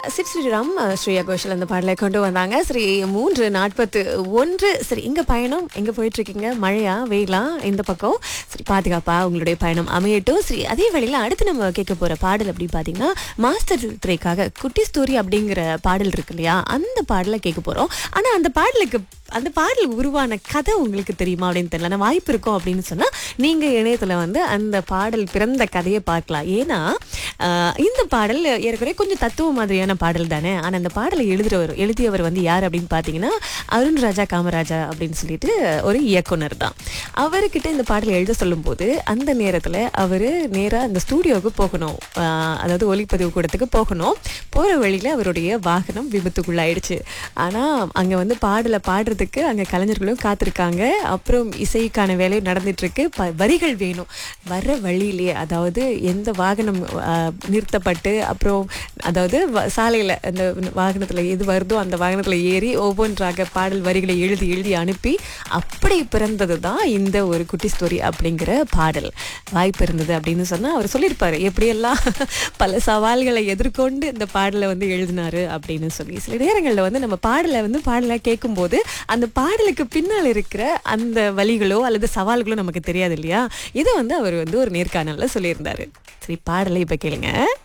chip Sriram அஹ், ஸ்ரேயா கோஷல் அந்த பாடலை கொண்டு வந்தாங்க சரி மூன்று நாற்பத்து ஒன்று சரி எங்க பயணம் எங்க போயிட்டு இருக்கீங்க மழையா வெயிலா இந்த பக்கம் சரி பாதுகாப்பா உங்களுடைய பயணம் அமையட்டும் சரி அதே வேளையில அடுத்து நம்ம கேட்க போற பாடல் அப்படி பாத்தீங்கன்னா மாஸ்டர் திரைக்காக குட்டி ஸ்டோரி அப்படிங்கிற பாடல் இருக்கு இல்லையா அந்த பாடலை கேட்க போறோம் ஆனா அந்த பாடலுக்கு அந்த பாடல் உருவான கதை உங்களுக்கு தெரியுமா அப்படின்னு தெரியல ஆனா வாய்ப்பு இருக்கும் அப்படின்னு சொன்னா நீங்க இணையத்துல வந்து அந்த பாடல் பிறந்த கதையை பார்க்கலாம் ஏன்னா ஆஹ், இந்த பாடல் ஏற்கனவே கொஞ்சம் தத்துவ மாதிரியான பாடல் தானே ஆனா அந்த பாடலை எழுதுறவர் எழுதியவர் வந்து யார் அப்படின்னு பாத்தீங்கன்னா அருண் ராஜா காமராஜா அப்படின்னு சொல்லிட்டு ஒரு இயக்குனர் தான் அவர்கிட்ட இந்த பாடலை எழுத சொல்லும்போது அந்த நேரத்துல அவரு நேரா அந்த ஸ்டூடியோவுக்கு போகணும் ஆஹ், அதாவது ஒளிப்பதிவு கூடத்துக்கு போகணும் போற வழியில அவருடைய வாகனம் விபத்துக்குள்ளாயிடுச்சு ஆனா அங்க வந்து பாடலை பாடுறதுக்கு அங்க கலைஞர்களும் காத்திருக்காங்க அப்புறம் இசைக்கான வேலை நடந்துட்டு இருக்கு ப- வரிகள் வேணும் வர்ற வழியிலேயே அதாவது எந்த வாகனம் ஆஹ், நிறுத்தப்பட்டு அப்புறம் அதாவது வ- சாலையில அந்த வாகனத்துல எது வருதோ அந்த வாகனத்துல ஏறி ஒவ்வொன்றாக பாடல் வரிகளை எழுதி எழுதி அனுப்பி அப்படி பிறந்தது தான் இந்த ஒரு குட்டி ஸ்டோரி அப்படிங்கிற பாடல் வாய்ப்பு இருந்தது அப்படின்னு சொன்னா அவர் சொல்லியிருப்பாரு எப்படியெல்லாம் பல சவால்களை எதிர்கொண்டு இந்த பாடலை வந்து எழுதினாரு அப்படின்னு சொல்லி சில நேரங்களில் வந்து நம்ம பாடலை வந்து பாடலை கேட்கும்போது அந்த பாடலுக்கு பின்னால் இருக்கிற அந்த வழிகளோ அல்லது சவால்களோ நமக்கு தெரியாது இல்லையா இதை வந்து அவர் வந்து ஒரு நேர்காணல்ல சொல்லியிருந்தாரு சரி பாடலை இப்ப கேளுங்க